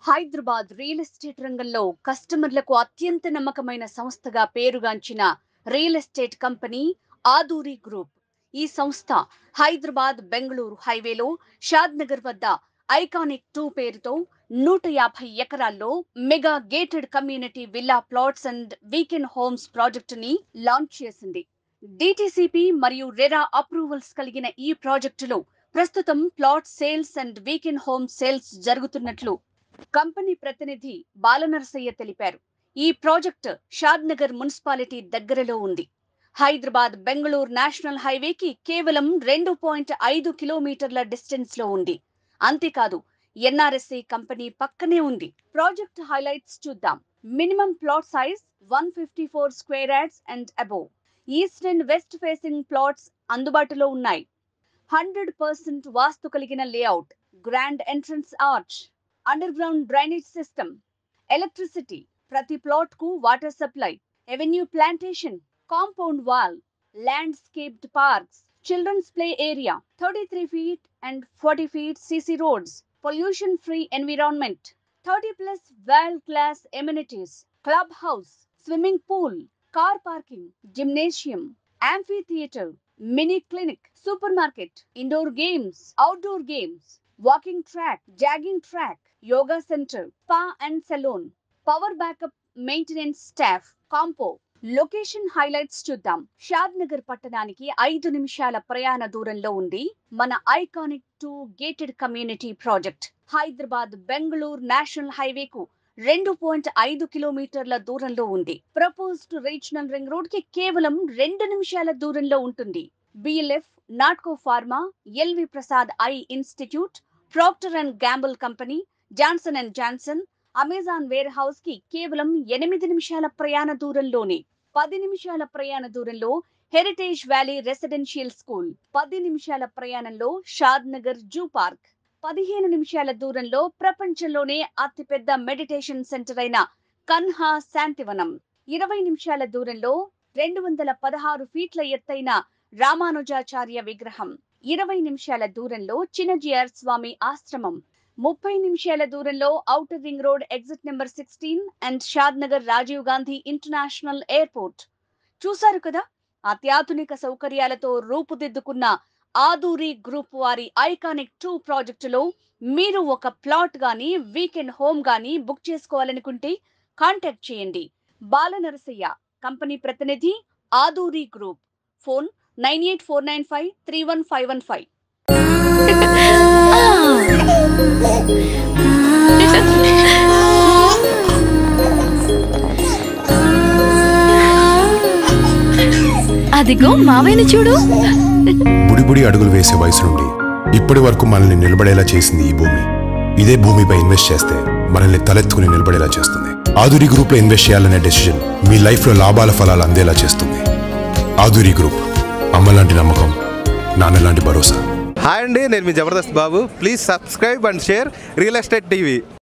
Hyderabad real estate రంగంలో కస్టమర్లకు అత్యంత నమ్మకమైన సంస్థగా పేరుగాంచిన real estate company Aduri group ఈ సంస్థ హైదరాబాద్ బెంగళూరు హైవేలో షాద్ నగర్ వద్ద ఐకానిక్ టూ పేరుతో నూట యాభై ఎకరాల్లో mega gated community villa plots and weekend homes ప్రాజెక్టుని లాంచ్ చేసింది డిటిసిపి మరియు రెరా అప్రూవల్స్ కలిగిన ఈ ప్రాజెక్టులో ప్రస్తుతం plot sales and weekend home sales జరుగుతున్నట్లు కంపెనీ ప్రతినిధి బాలనరసయ్య తెలిపారు ఈ ప్రాజెక్ట్ షాద్ నగర్ మున్సిపాలిటీ దగ్గరలో ఉంది హైదరాబాద్ బెంగళూరు నేషనల్ హైవేకి కేవలం రెండు పాయింట్ ఐదు కిలోమీటర్ల డిస్టెన్స్ లో ఉంది అంతేకాదు ఎన్ఆర్ఎస్ఏ కంపెనీ పక్కనే ఉంది ప్రాజెక్ట్ హైలైట్స్ చూద్దాం minimum plot size one fifty four square yards and above east and west facing plots అందుబాటులో ఉన్నాయి హండ్రెడ్ పర్సెంట్ వాస్తు కలిగిన layout grand entrance arch underground drainage system electricity ప్రతి ప్లాట్ కు water supply avenue plantation compound wall landscaped parks children's play area thirty three feet and forty feet CC roads pollution free environment thirty plus world class amenities clubhouse swimming pool car parking gymnasium amphitheatre mini clinic supermarket indoor games outdoor games walking track jogging track yoga centre spa and salon power backup maintenance staff కాంపో location highlights చూద్దాం షాద్ నగర్ పట్టణానికి ఐదు నిమిషాల ప్రయాణ దూరంలో ఉంది మన iconic two gated community project Hyderabad Bengaluru national హైవేకు రెండు పాయింట్ ఐదు కిలోమీటర్ల దూరంలో ఉంది ప్రపోజ్డ్ రీజనల్ రింగ్ రోడ్ కి కేవలం రెండు నిమిషాల దూరంలో ఉంటుంది BLF Natco pharma LV Prasad eye institute Procter and Gamble company Johnson and Johnson Amazon warehouse కి కేవలం ఎనిమిది నిమిషాల ప్రయాణ దూరంలోనే పది నిమిషాల ప్రయాణ దూరంలో హెరిటేజ్ వ్యాలీ రెసిడెన్షియల్ స్కూల్ పది నిమిషాల ప్రయాణంలో షాద్ నగర్ జూ పార్క్ పదిహేను నిమిషాల దూరంలో ప్రపంచంలోనే అతిపెద్ద మెడిటేషన్ సెంటర్ అయిన కన్హా శాంతివనం ఇరవై నిమిషాల దూరంలో రెండు వందల పదహారు ఫీట్ల ఎత్తైన రామానుజాచార్య విగ్రహం ఇరవై నిమిషాల దూరంలో చిన్నజిఆర్ స్వామి ఆశ్రమం ముప్పై నిమిషాల దూరంలో outer ring road exit number sixteen and Shadnagar Rajiv Gandhi international airport చూశారు కదా అత్యాధునిక సౌకర్యాలతో రూపుదిద్దుకున్న ఆదూరి గ్రూప్ వారి ఐకానిక్ టూ ప్రాజెక్టులో మీరు ఒక ప్లాట్ గాని వీకెండ్ హోమ్ గాని బుక్ చేసుకోవాలనుకుంటే కాంటాక్ట్ చేయండి బాలనరసయ్య కంపెనీ ప్రతినిధి Aduri group phone nine eight four nine five three one five one five అదిగో మావయ్యని చూడు బుడిబుడి అడుగులు వేసే వయసు నుండి ఇప్పటి వరకు మనల్ని నిలబడేలా చేసింది ఈ భూమి ఇదే భూమిపై ఇన్వెస్ట్ చేస్తే మనల్ని తలెత్తుకుని నిలబడేలా చేస్తుంది ఆధురి గ్రూప్ లో ఇన్వెస్ట్ చేయాలనే డెసిషన్ మీ లైఫ్ లో లాభాల ఫలాలు అందేలా చేస్తుంది ఆధురి గ్రూప్ అమ్మ లాంటి నమ్మకం నాన్న లాంటి భరోసా హాయ్ అండి నేను మీ Jabardasth Babu please subscribe and share real estate TV